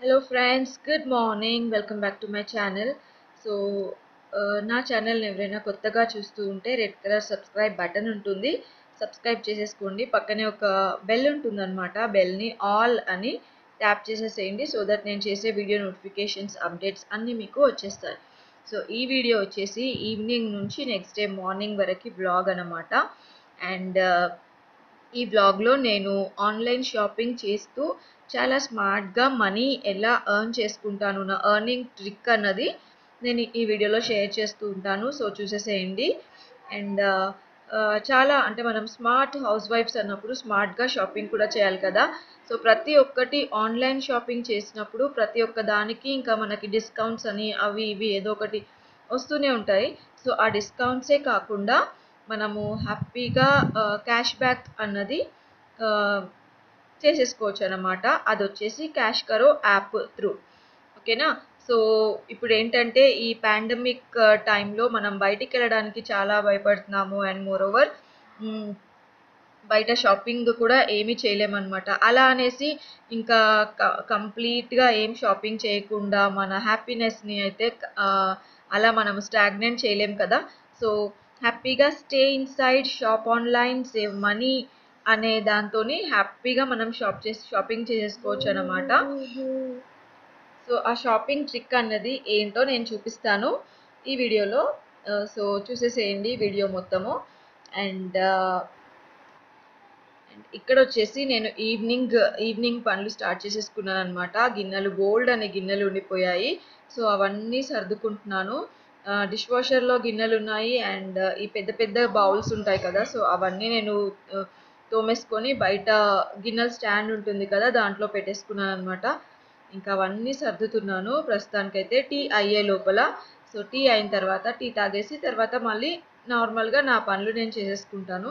hello friends good morning welcome back to my channel so నా ఛానల్ని ఎవరైనా కొత్తగా చూస్తూ ఉంటే రెడ్ కలర్ సబ్స్క్రైబ్ బటన్ ఉంటుంది సబ్స్క్రైబ్ చేసేసుకోండి పక్కనే ఒక బెల్ ఉంటుందన్నమాట బెల్ని ఆల్ అని ట్యాప్ చేసేసేయండి సో దట్ నేను చేసే వీడియో నోటిఫికేషన్స్ అప్డేట్స్ అన్నీ మీకు వచ్చేస్తాయి సో ఈ వీడియో వచ్చేసి ఈవినింగ్ నుంచి నెక్స్ట్ డే మార్నింగ్ వరకు బ్లాగ్ అనమాట అండ్ ఈ బ్లాగ్లో నేను ఆన్లైన్ షాపింగ్ చేస్తూ చాలా స్మార్ట్గా మనీ ఎలా ఎర్న్ చేసుకుంటాను నా ఎర్నింగ్ ట్రిక్ అన్నది నేను ఈ వీడియోలో షేర్ చేస్తూ ఉంటాను సో చూసేసేయండి అండ్ చాలా అంటే మనం స్మార్ట్ హౌస్ వైఫ్స్ అన్నప్పుడు స్మార్ట్గా షాపింగ్ కూడా చేయాలి కదా సో ప్రతి ఒక్కటి ఆన్లైన్ షాపింగ్ చేసినప్పుడు ప్రతి ఒక్క దానికి ఇంకా మనకి డిస్కౌంట్స్ అని అవి ఇవి ఏదో ఒకటి వస్తూనే ఉంటాయి సో ఆ డిస్కౌంట్సే కాకుండా మనము హ్యాపీగా క్యాష్ బ్యాక్ అన్నది చేసేసుకోవచ్చు అనమాట అది వచ్చేసి క్యాష్ కరో యాప్ త్రూ ఓకేనా సో ఇప్పుడు ఏంటంటే ఈ పాండమిక్ టైంలో మనం బయటికి వెళ్ళడానికి చాలా భయపడుతున్నాము అండ్ మోర్ ఓవర్ బయట షాపింగ్ కూడా ఏమీ చేయలేమన్నమాట అలా అనేసి ఇంకా కంప్లీట్గా ఏం షాపింగ్ చేయకుండా మన హ్యాపీనెస్ని అయితే అలా మనం స్టాగ్నెంట్ చేయలేం కదా సో హ్యాపీగా stay inside shop online save money అనే దాంతో హ్యాపీగా మనం షాప్ చేసి షాపింగ్ చేసేసుకోవచ్చు అనమాట సో ఆ షాపింగ్ ట్రిక్ అన్నది ఏంటో నేను చూపిస్తాను ఈ వీడియోలో సో చూసేసేయండి వీడియో మొత్తము అండ్ ఇక్కడ వచ్చేసి నేను ఈవినింగ్ ఈవినింగ్ పనులు స్టార్ట్ చేసేసుకున్నాను అనమాట గిన్నెలు గోల్డ్ అనే గిన్నెలు ఉండిపోయాయి సో అవన్నీ సర్దుకుంటున్నాను డిష్ వాషర్లో గిన్నెలు ఉన్నాయి అండ్ ఈ పెద్ద పెద్ద బౌల్స్ ఉంటాయి కదా సో అవన్నీ నేను తోమేసుకొని బయట గిన్నెల స్టాండ్ ఉంటుంది కదా దాంట్లో పెట్టేసుకున్నాను అనమాట ఇంకా అవన్నీ సర్దుతున్నాను ప్రస్తుతానికైతే టీ అయ్యే లోపల సో టీ అయిన తర్వాత టీ తాగేసి తర్వాత మళ్ళీ నార్మల్గా నా పనులు నేను చేసేసుకుంటాను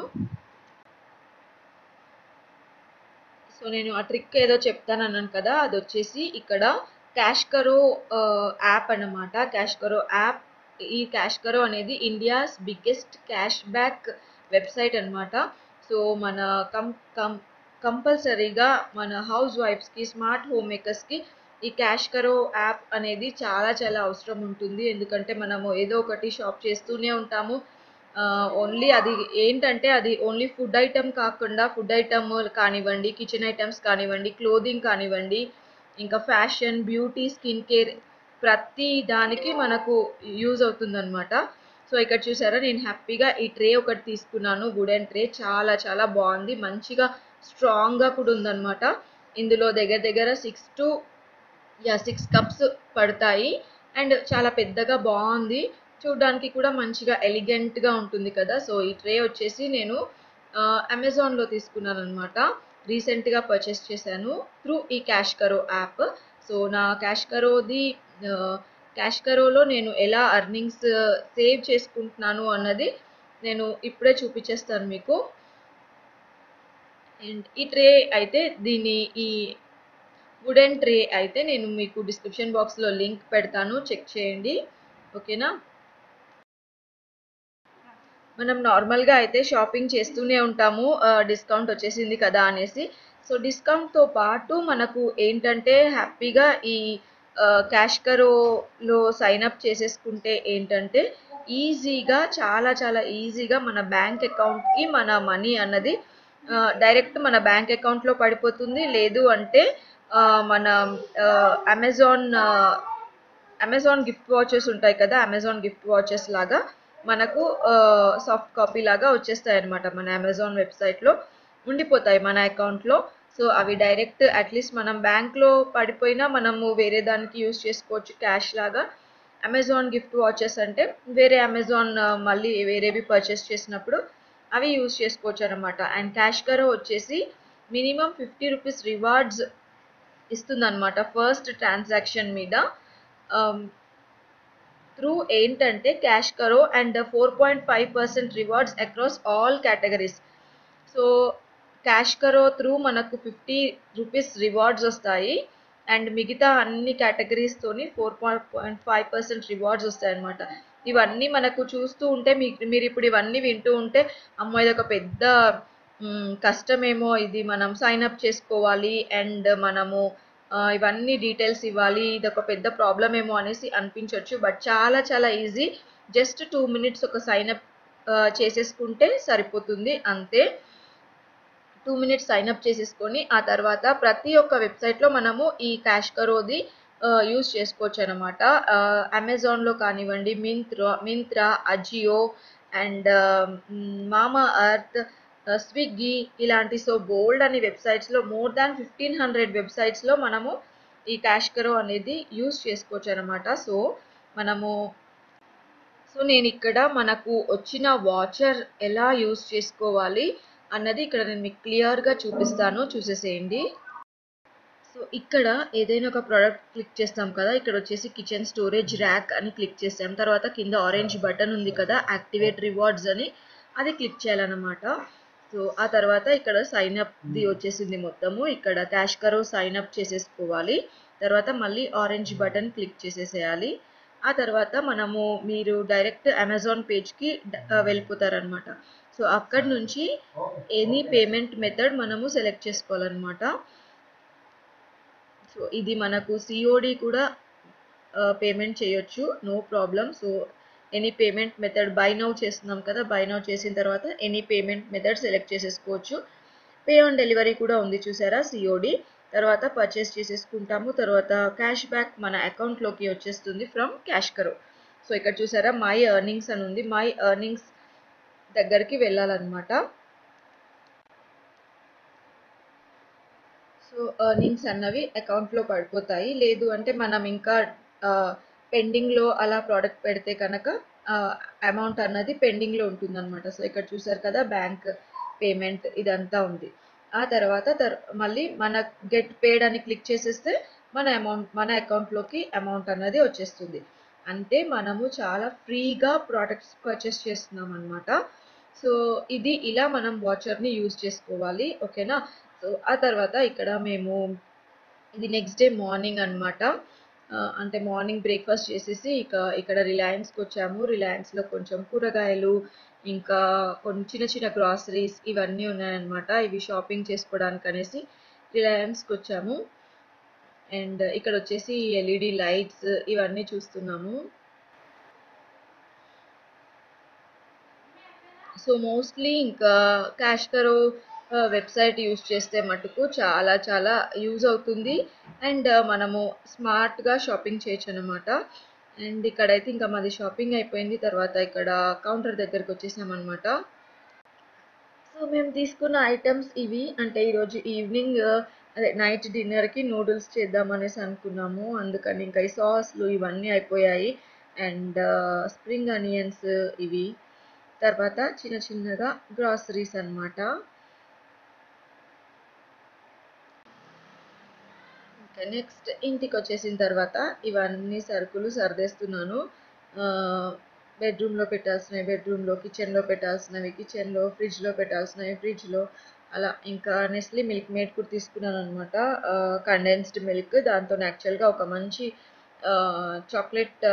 సో నేను ఆ ట్రిక్ ఏదో చెప్తాను అన్నాను కదా అది వచ్చేసి ఇక్కడ క్యాష్ కరో యాప్ అనమాట క్యాష్ కరో యాప్ ఈ క్యాష్ కరో అనేది India's biggest cash back website అనమాట సో మన కం కం కంపల్సరీగా మన హౌస్ వైఫ్స్కి స్మార్ట్ హోమ్ మేకర్స్కి ఈ క్యాష్ కరో యాప్ అనేది చాలా చాలా అవసరం ఉంటుంది ఎందుకంటే మనము ఏదో ఒకటి షాప్ చేస్తూనే ఉంటాము ఓన్లీ అది ఏంటంటే అది ఓన్లీ ఫుడ్ ఐటమ్ కాకుండా ఫుడ్ ఐటమ్ కానివ్వండి కిచెన్ ఐటమ్స్ కానివ్వండి క్లోదింగ్ కానివ్వండి ఇంకా ఫ్యాషన్ బ్యూటీ స్కిన్ కేర్ ప్రతి దానికి మనకు యూజ్ అవుతుందన్నమాట సో ఇక్కడ చూసారా నేను హ్యాపీగా ఈ ట్రే ఒకటి తీసుకున్నాను వుడెన్ ట్రే చాలా చాలా బాగుంది మంచిగా స్ట్రాంగ్గా కూడా ఉందన్నమాట ఇందులో దగ్గర దగ్గర సిక్స్ టు యా సిక్స్ కప్స్ పడతాయి అండ్ చాలా పెద్దగా బాగుంది చూడడానికి కూడా మంచిగా ఎలిగెంట్గా ఉంటుంది కదా సో ఈ ట్రే వచ్చేసి నేను అమెజాన్లో తీసుకున్నాను అనమాట రీసెంట్గా పర్చేస్ చేశాను త్రూ ఈ క్యాష్ కరో యాప్ సో నా క్యాష్ కరోది క్యాష్ కరోలో నేను ఎలా అర్నింగ్స్ సేవ్ చేసుకుంటున్నాను అన్నది నేను ఇప్పుడే చూపించేస్తాను మీకు అండ్ ఈ ట్రే అయితే దీని ఈ వుడెన్ ట్రే అయితే నేను మీకు డిస్క్రిప్షన్ బాక్స్లో లింక్ పెడతాను చెక్ చేయండి ఓకేనా మనం నార్మల్గా అయితే షాపింగ్ చేస్తూనే ఉంటాము డిస్కౌంట్ వచ్చేసింది కదా అనేసి సో డిస్కౌంట్తో పాటు మనకు ఏంటంటే హ్యాపీగా ఈ క్యాష్ కరోలో సైన్అప్ చేసేసుకుంటే ఏంటంటే ఈజీగా చాలా చాలా ఈజీగా మన బ్యాంక్ అకౌంట్కి మన మనీ అన్నది డైరెక్ట్ మన బ్యాంక్ అకౌంట్లో పడిపోతుంది లేదు అంటే మన అమెజాన్ అమెజాన్ గిఫ్ట్ వాచెస్ ఉంటాయి కదా అమెజాన్ గిఫ్ట్ వాచెస్ లాగా మనకు సాఫ్ట్ కాపీ లాగా వచ్చేస్తాయి అనమాట మన అమెజాన్ వెబ్సైట్లో ఉండిపోతాయి మన అకౌంట్లో సో అవి డైరెక్ట్ అట్లీస్ట్ మనం బ్యాంక్లో పడిపోయినా మనము వేరే దానికి యూస్ చేసుకోవచ్చు క్యాష్ లాగా అమెజాన్ గిఫ్ట్ వాచెస్ అంటే వేరే అమెజాన్ మళ్ళీ వేరేవి పర్చేస్ చేసినప్పుడు అవి యూస్ చేసుకోవచ్చు అనమాట అండ్ క్యాష్ కరో వచ్చేసి మినిమం ఫిఫ్టీ రూపీస్ రివార్డ్స్ ఇస్తుందన్నమాట ఫస్ట్ ట్రాన్సాక్షన్ మీద త్రూ ఏంటంటే CashKaro and four point five percent rewards across all categories so CashKaro through మనకు ఫిఫ్టీ రూపీస్ రివార్డ్స్ వస్తాయి అండ్ మిగతా అన్ని కేటగిరీస్తోని four point five percent rewards వస్తాయి అనమాట ఇవన్నీ మనకు చూస్తూ ఉంటే మీ మీరు ఇప్పుడు ఇవన్నీ వింటూ ఉంటే అమ్మో ఇది ఒక పెద్ద కష్టమేమో ఇది మనం సైన్ అప్ చేసుకోవాలి అండ్ మనము ఇవన్నీ డీటెయిల్స్ ఇవ్వాలి ఇది ఒక పెద్ద ప్రాబ్లం ఏమో అనేసి అనిపించవచ్చు బట్ చాలా చాలా ఈజీ జస్ట్ టూ మినిట్స్ ఒక సైన్ అప్ చేసేసుకుంటే సరిపోతుంది అంతే టూ మినిట్స్ సైన్ అప్ చేసేసుకొని ఆ తర్వాత ప్రతి ఒక్క వెబ్సైట్లో మనము ఈ క్యాష్ కరోది యూస్ చేసుకోవచ్చు అనమాట అమెజాన్లో కానివ్వండి Myntra Myntra Ajio and Mamaearth Swiggy ఇలాంటి సో బోల్డ్ అనే వెబ్సైట్స్లో మోర్ దాన్ ఫిఫ్టీన్ హండ్రెడ్ వెబ్సైట్స్లో మనము ఈ క్యాష్ కరో అనేది యూస్ చేసుకోవచ్చు అనమాట సో మనము సో నేను ఇక్కడ మనకు వచ్చిన వాచర్ ఎలా యూస్ చేసుకోవాలి అన్నది ఇక్కడ నేను మీకు క్లియర్గా చూపిస్తాను చూసేసేయండి సో ఇక్కడ ఏదైనా ఒక ప్రోడక్ట్ క్లిక్ చేస్తాం కదా ఇక్కడ వచ్చేసి కిచెన్ స్టోరేజ్ ర్యాక్ అని క్లిక్ చేస్తాం తర్వాత కింద ఆరెంజ్ బటన్ ఉంది కదా యాక్టివేట్ రివార్డ్స్ అని అది క్లిక్ చేయాలన్నమాట సో ఆ తర్వాత ఇక్కడ సైన్ అప్ది వచ్చేసింది మొత్తము ఇక్కడ క్యాష్ కరో సైన్ అప్ చేసేసుకోవాలి తర్వాత మళ్ళీ ఆరెంజ్ బటన్ క్లిక్ చేసేసేయాలి ఆ తర్వాత మనము మీరు డైరెక్ట్ అమెజాన్ పేజ్కి వెళ్ళిపోతారనమాట సో అక్కడి నుంచి ఎనీ పేమెంట్ మెథడ్ మనము సెలెక్ట్ చేసుకోవాలన్నమాట సో ఇది మనకు సిఓడి కూడా పేమెంట్ చేయొచ్చు no problem so any payment method buy now చేస్తున్నాం కదా బై నౌ చేసిన తర్వాత ఎనీ పేమెంట్ మెథడ్ సెలెక్ట్ చేసేసుకోవచ్చు పే ఆన్ డెలివరీ కూడా ఉంది చూసారా సిఓడి తర్వాత పర్చేస్ చేసేసుకుంటాము తర్వాత క్యాష్ బ్యాక్ మన అకౌంట్లోకి వచ్చేస్తుంది ఫ్రమ్ క్యాష్ కరో సో ఇక్కడ చూసారా మై ఎర్నింగ్స్ అని ఉంది మై ఎర్నింగ్స్ దగ్గరికి వెళ్ళాలన్నమాట సో ఎర్నింగ్స్ అన్నవి అకౌంట్లో పడిపోతాయి లేదు అంటే మనం ఇంకా పెండింగ్లో అలా ప్రోడక్ట్ పెడితే కనుక అమౌంట్ అన్నది పెండింగ్లో ఉంటుందన్నమాట సో ఇక్కడ చూసారు కదా బ్యాంక్ పేమెంట్ ఇదంతా ఉంది ఆ తర్వాత తర్ మళ్ళీ మన గెట్ పేడ్ అని క్లిక్ చేసేస్తే మన అమౌంట్ మన అకౌంట్లోకి అమౌంట్ అన్నది వచ్చేస్తుంది అంటే మనము చాలా ఫ్రీగా ప్రోడక్ట్స్ పర్చేస్ చేస్తున్నాం అనమాట సో ఇది ఇలా మనం వాచర్ని యూజ్ చేసుకోవాలి ఓకేనా సో ఆ తర్వాత ఇక్కడ మేము ఇది నెక్స్ట్ డే మార్నింగ్ అనమాట అంటే మార్నింగ్ బ్రేక్ఫాస్ట్ చేసేసి ఇక ఇక్కడ రిలయన్స్కి వచ్చాము రిలయన్స్లో కొంచెం కూరగాయలు ఇంకా కొన్ని చిన్న చిన్న గ్రాసరీస్ ఇవన్నీ ఉన్నాయన్నమాట ఇవి షాపింగ్ చేసుకోవడానికి అనేసి రిలయన్స్కి వచ్చాము అండ్ ఇక్కడ వచ్చేసి ఎల్ఈడి లైట్స్ ఇవన్నీ చూస్తున్నాము సో మోస్ట్లీ ఇంకా క్యాష్ కరో వెబ్సైట్ యూజ్ చేస్తే మటుకు చాలా చాలా యూజ్ అవుతుంది అండ్ మనము స్మార్ట్గా షాపింగ్ చేయొచ్చు అనమాట అండ్ ఇక్కడైతే ఇంకా మాది షాపింగ్ అయిపోయింది తర్వాత ఇక్కడ కౌంటర్ దగ్గరకు వచ్చేసామన్నమాట సో మేము తీసుకున్న ఐటమ్స్ ఇవి అంటే ఈరోజు ఈవినింగ్ అదే నైట్ డిన్నర్కి నూడిల్స్ చేద్దాం అనేసి అనుకున్నాము అందుకని ఇంకా ఈ సాస్లు ఇవన్నీ అయిపోయాయి అండ్ స్ప్రింగ్ ఆనియన్స్ ఇవి తర్వాత చిన్న చిన్నగా గ్రాసరీస్ అనమాట ఇంకా నెక్స్ట్ ఇంటికి వచ్చేసిన తర్వాత ఇవన్నీ సరుకులు సర్దేస్తున్నాను బెడ్రూమ్లో పెట్టాల్సినవి బెడ్రూమ్లో కిచెన్లో పెట్టాల్సినవి కిచెన్లో ఫ్రిడ్జ్లో పెట్టాల్సినవి ఫ్రిడ్జ్లో అలా ఇంకా నెస్లీ మిల్క్ మేడ్ కూడా తీసుకున్నాను అనమాట కండెన్స్డ్ మిల్క్ దాంతో యాక్చువల్గా ఒక మంచి చాక్లెట్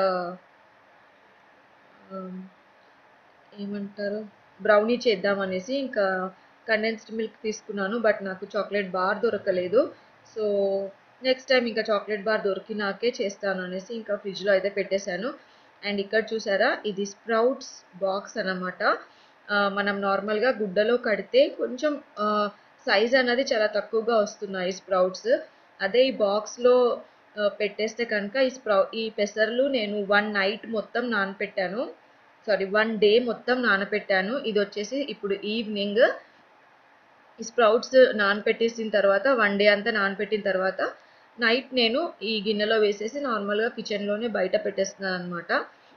ఏమంటారు బ్రౌనీ చేద్దామనేసి ఇంకా కండెన్స్డ్ మిల్క్ తీసుకున్నాను బట్ నాకు చాక్లెట్ బార్ దొరకలేదు సో నెక్స్ట్ టైం ఇంకా చాక్లెట్ బార్ దొరికినాకే చేస్తాను అనేసి ఇంకా ఫ్రిడ్జ్లో అయితే పెట్టేశాను అండ్ ఇక్కడ చూసారా ఇది స్ప్రౌట్స్ బాక్స్ అనమాట మనం నార్మల్గా గుడ్డలో కడితే కొంచెం సైజ్ అనేది చాలా తక్కువగా వస్తున్నాయి స్ప్రౌట్స్ అదే ఈ బాక్స్లో పెట్టేస్తే కనుక ఈ స్ప్రౌ ఈ పెసర్లు నేను వన్ నైట్ మొత్తం నానపెట్టాను సారీ వన్ డే మొత్తం నానపెట్టాను ఇది వచ్చేసి ఇప్పుడు ఈవినింగ్ ఈ స్ప్రౌట్స్ నానపెట్టేసిన తర్వాత వన్ డే అంతా నానపెట్టిన తర్వాత నైట్ నేను ఈ గిన్నెలో వేసేసి నార్మల్గా కిచెన్లోనే బయట పెట్టేస్తున్నాను అనమాట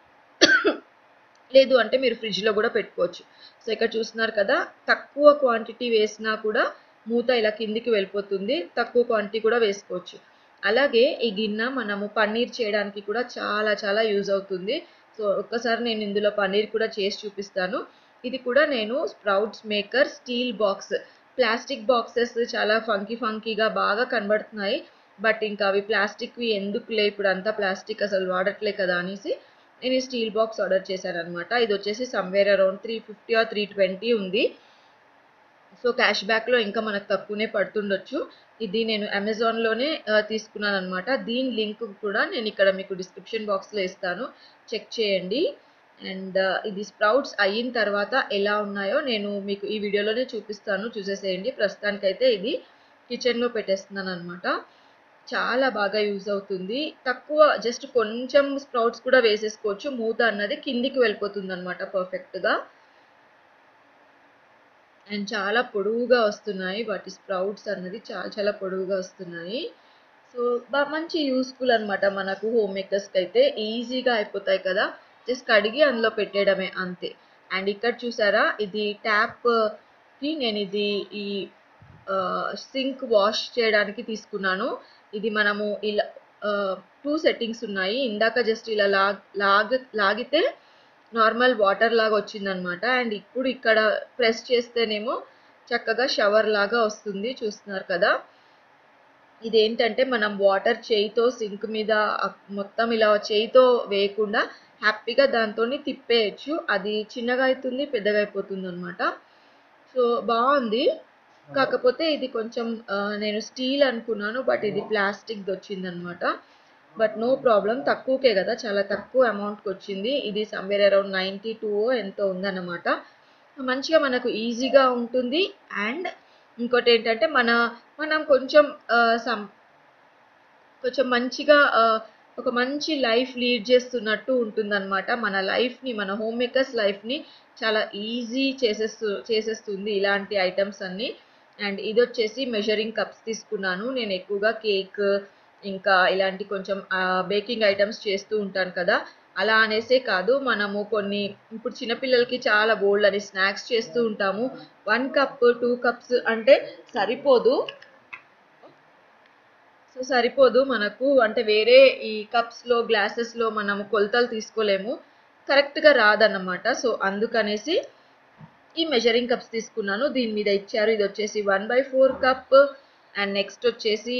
లేదు అంటే మీరు ఫ్రిడ్జ్లో కూడా పెట్టుకోవచ్చు సో ఇక్కడ చూస్తున్నారు కదా తక్కువ క్వాంటిటీ వేసినా కూడా మూత ఇలా కిందికి వెళ్ళిపోతుంది తక్కువ క్వాంటిటీ కూడా వేసుకోవచ్చు అలాగే ఈ గిన్నె మనము పన్నీర్ చేయడానికి కూడా చాలా చాలా యూజ్ అవుతుంది సో ఒక్కసారి నేను ఇందులో పన్నీర్ కూడా చేసి చూపిస్తాను ఇది కూడా నేను sprouts maker steel box plastic boxes చాలా ఫంకీ ఫంకీగా బాగా కనబడుతున్నాయి బట్ ఇంకా అవి ప్లాస్టిక్వి ఎందుకులే ఇప్పుడు అంతా ప్లాస్టిక్ అసలు వాడట్లే కదా అనేసి నేను ఈ స్టీల్ బాక్స్ ఆర్డర్ చేశాను అనమాట ఇది వచ్చేసి somewhere around three fifty or three twenty ఉంది సో క్యాష్ బ్యాక్లో ఇంకా మనకు తక్కువనే పడుతుండొచ్చు ఇది నేను అమెజాన్లోనే తీసుకున్నాను అనమాట దీని లింక్ కూడా నేను ఇక్కడ మీకు డిస్క్రిప్షన్ బాక్స్లో ఇస్తాను చెక్ చేయండి అండ్ ఇది స్ప్రౌట్స్ అయిన తర్వాత ఎలా ఉన్నాయో నేను మీకు ఈ వీడియోలోనే చూపిస్తాను చూసేసేయండి ప్రస్తుతానికైతే ఇది కిచెన్లో పెట్టేస్తున్నాను అనమాట చాలా బాగా యూజ్ అవుతుంది తక్కువ జస్ట్ కొంచెం స్ప్రౌట్స్ కూడా వేసేసుకోవచ్చు మూత అన్నది కిందికి వెళ్ళిపోతుంది అనమాట పర్ఫెక్ట్గా అండ్ చాలా పొడవుగా వస్తున్నాయి వాటి స్ప్రౌట్స్ అన్నది చాలా చాలా పొడవుగా వస్తున్నాయి సో బా మంచి యూస్ఫుల్ అనమాట మనకు హోమ్ మేకర్స్కి అయితే ఈజీగా అయిపోతాయి కదా జస్ట్ కడిగి అందులో పెట్టేయడమే అంతే అండ్ ఇక్కడ చూసారా ఇది ట్యాప్కి నేను ఇది ఈ సింక్ వాష్ చేయడానికి తీసుకున్నాను ఇది మనము ఇలా టూ సెట్టింగ్స్ ఉన్నాయి ఇందాక జస్ట్ ఇలా లాగ్ లాగ లాగితే నార్మల్ వాటర్ లాగా వచ్చిందనమాట అండ్ ఇప్పుడు ఇక్కడ ప్రెస్ చేస్తేనేమో చక్కగా షవర్ లాగా వస్తుంది చూస్తున్నారు కదా ఇదేంటంటే మనం వాటర్ చేయితో సింక్ మీద మొత్తం ఇలా చేయితో వేయకుండా హ్యాపీగా దాంతో తిప్పేయచ్చు అది చిన్నగా అవుతుంది పెద్దగా అయిపోతుంది అనమాట సో బాగుంది కాకపోతే ఇది కొంచెం నేను స్టీల్ అనుకున్నాను బట్ ఇది ప్లాస్టిక్ది వచ్చిందనమాట బట్ నో ప్రాబ్లం తక్కువకే కదా చాలా తక్కువ అమౌంట్కి వచ్చింది ఇది సమ్వేర్ అరౌండ్ నైంటీ టూ ఎంతో ఉందన్నమాట మంచిగా మనకు ఈజీగా ఉంటుంది అండ్ ఇంకోటి ఏంటంటే మన మనం కొంచెం సం కొంచెం మంచిగా ఒక మంచి లైఫ్ లీడ్ చేస్తున్నట్టు ఉంటుందన్నమాట మన లైఫ్ని మన హోమ్ మేకర్స్ లైఫ్ని చాలా ఈజీ చేసేస్తూ చేసేస్తుంది ఇలాంటి ఐటమ్స్ అన్నీ అండ్ ఇది వచ్చేసి మెజరింగ్ కప్స్ తీసుకున్నాను నేను ఎక్కువగా కేక్ ఇంకా ఇలాంటి కొంచెం బేకింగ్ ఐటమ్స్ చేస్తూ ఉంటాను కదా అలా అనేసే కాదు మనము కొన్ని ఇప్పుడు చిన్నపిల్లలకి చాలా బోల్డ్ అని స్నాక్స్ చేస్తూ ఉంటాము వన్ కప్ టూ కప్స్ అంటే సరిపోదు సో సరిపోదు మనకు అంటే వేరే ఈ కప్స్లో గ్లాసెస్లో మనము కొలతలు తీసుకోలేము కరెక్ట్గా రాదన్నమాట సో అందుకనేసి ఈ మెజరింగ్ కప్స్ తీసుకున్నాను దీని మీద ఇచ్చారు ఇది వచ్చేసి one by four cup and next వచ్చేసి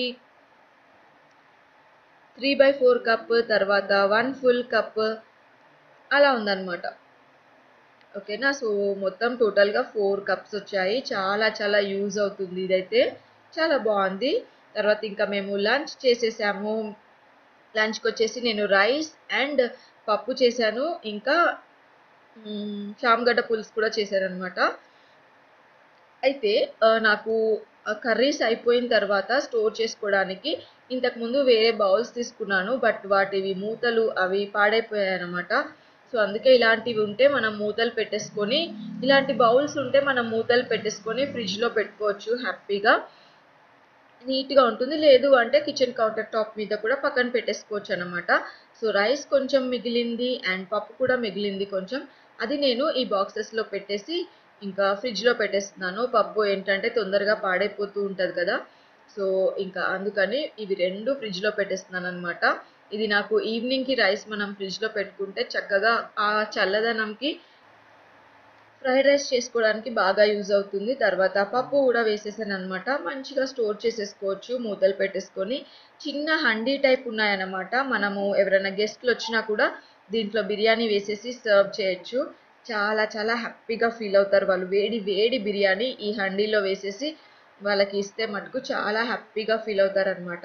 త్రీ బై ఫోర్ కప్ తర్వాత వన్ ఫుల్ కప్ అలా ఉందన్నమాట ఓకేనా సో మొత్తం టోటల్గా ఫోర్ కప్స్ వచ్చాయి చాలా చాలా యూజ్ అవుతుంది ఇదైతే చాలా బాగుంది తర్వాత ఇంకా మేము లంచ్ చేసేసాము లంచ్కి వచ్చేసి నేను రైస్ అండ్ పప్పు చేశాను ఇంకా చామగడ్డ పులుసు కూడా చేశాను అనమాట అయితే నాకు కర్రీస్ అయిపోయిన తర్వాత స్టోర్ చేసుకోవడానికి ఇంతకుముందు వేరే బౌల్స్ తీసుకున్నాను బట్ వాటివి మూతలు అవి పాడైపోయాయి అనమాట సో అందుకే ఇలాంటివి ఉంటే మనం మూతలు పెట్టేసుకొని ఇలాంటి బౌల్స్ ఉంటే మనం మూతలు పెట్టేసుకొని ఫ్రిడ్జ్లో పెట్టుకోవచ్చు హ్యాపీగా నీట్గా ఉంటుంది లేదు అంటే కిచెన్ కౌంటర్ టాప్ మీద కూడా పక్కన పెట్టేసుకోవచ్చు అనమాట సో రైస్ కొంచెం మిగిలింది అండ్ పప్పు కూడా మిగిలింది కొంచెం అది నేను ఈ బాక్సెస్లో పెట్టేసి ఇంకా ఫ్రిడ్జ్లో పెట్టేస్తున్నాను పప్పు ఏంటంటే తొందరగా పాడైపోతూ ఉంటుంది కదా సో ఇంకా అందుకని ఇవి రెండు ఫ్రిడ్జ్లో పెట్టేస్తున్నాను అనమాట ఇది నాకు ఈవినింగ్కి రైస్ మనం ఫ్రిడ్జ్లో పెట్టుకుంటే చక్కగా ఆ చల్లదనంకి ఫ్రైడ్ రైస్ చేసుకోవడానికి బాగా యూజ్ అవుతుంది తర్వాత పప్పు కూడా వేసేసాను అనమాట మంచిగా స్టోర్ చేసేసుకోవచ్చు మూతలు పెట్టేసుకొని చిన్న హండీ టైప్ ఉన్నాయన్నమాట మనము ఎవరైనా గెస్ట్లు వచ్చినా కూడా దీంట్లో బిర్యానీ వేసేసి సర్వ్ చేయొచ్చు చాలా చాలా హ్యాపీగా ఫీల్ అవుతారు వాళ్ళు వేడి వేడి బిర్యానీ ఈ హండీలో వేసేసి వాళ్ళకి ఇస్తే మటుకు చాలా హ్యాపీగా ఫీల్ అవుతారు అనమాట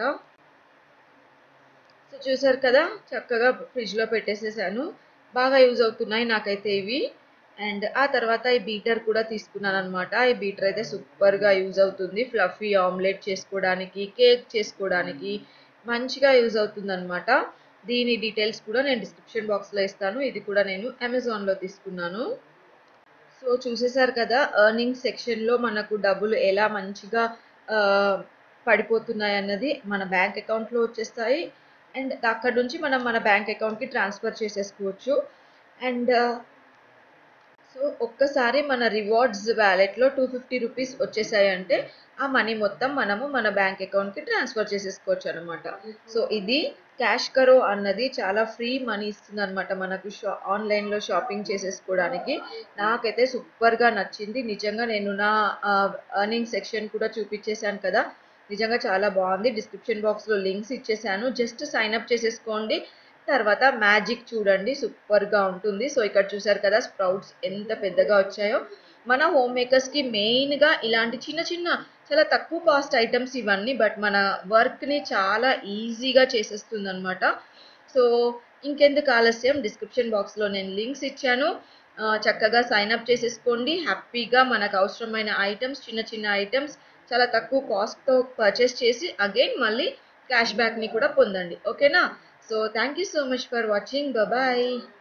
సో చూసారు కదా చక్కగా ఫ్రిడ్జ్లో పెట్టేసేసాను బాగా యూజ్ అవుతున్నాయి నాకైతే ఇవి అండ్ ఆ తర్వాత ఈ బీటర్ కూడా తీసుకున్నాను అనమాట ఈ బీటర్ అయితే సూపర్గా యూజ్ అవుతుంది ఫ్లఫీ ఆమ్లెట్ చేసుకోవడానికి కేక్ చేసుకోవడానికి మంచిగా యూజ్ అవుతుంది అనమాట దీని డీటెయిల్స్ కూడా నేను డిస్క్రిప్షన్ బాక్స్లో ఇస్తాను ఇది కూడా నేను అమెజాన్లో తీసుకున్నాను సో చూసేసారు కదా ఎర్నింగ్ సెక్షన్లో మనకు డబ్బులు ఎలా మంచిగా పడిపోతున్నాయి అన్నది మన బ్యాంక్ అకౌంట్లో వచ్చేస్తాయి అండ్ అక్కడ నుంచి మనం మన బ్యాంక్ అకౌంట్కి ట్రాన్స్ఫర్ చేసేసుకోవచ్చు అండ్ సో ఒక్కసారి మన రివార్డ్స్ వ్యాలెట్లో టూ ఫిఫ్టీ రూపీస్ వచ్చేసాయంటే ఆ మనీ మొత్తం మనము మన బ్యాంక్ అకౌంట్కి ట్రాన్స్ఫర్ చేసేసుకోవచ్చు అనమాట సో ఇది క్యాష్ కరో అన్నది చాలా ఫ్రీ మనీ ఇస్తుంది అనమాట మనకు షా ఆన్లైన్లో షాపింగ్ చేసేసుకోవడానికి నాకైతే సూపర్గా నచ్చింది నిజంగా నేను నా ఎర్నింగ్ సెక్షన్ కూడా చూపించేశాను కదా నిజంగా చాలా బాగుంది డిస్క్రిప్షన్ బాక్స్లో లింక్స్ ఇచ్చేసాను జస్ట్ సైన్ అప్ చేసేసుకోండి తర్వాత మ్యాజిక్ చూడండి సూపర్గా ఉంటుంది సో ఇక్కడ చూసారు కదా స్ప్రౌట్స్ ఎంత పెద్దగా వచ్చాయో మన హోమ్ మేకర్స్కి మెయిన్గా ఇలాంటి చిన్న చిన్న చాలా తక్కువ కాస్ట్ ఐటమ్స్ ఇవన్నీ బట్ మన వర్క్ని చాలా ఈజీగా చేసేస్తుంది అనమాట సో ఇంకెందుకు ఆలస్యం డిస్క్రిప్షన్ బాక్స్లో నేను లింక్స్ ఇచ్చాను ఆ, చక్కగా సైన్ అప్ చేసేసుకోండి హ్యాపీగా మనకు అవసరమైన ఐటమ్స్ చిన్న చిన్న ఐటమ్స్ చాలా తక్కువ కాస్ట్తో పర్చేస్ చేసి అగైన్ మళ్ళీ క్యాష్ బ్యాక్ని కూడా పొందండి ఓకేనా సో thank you so much for watching bye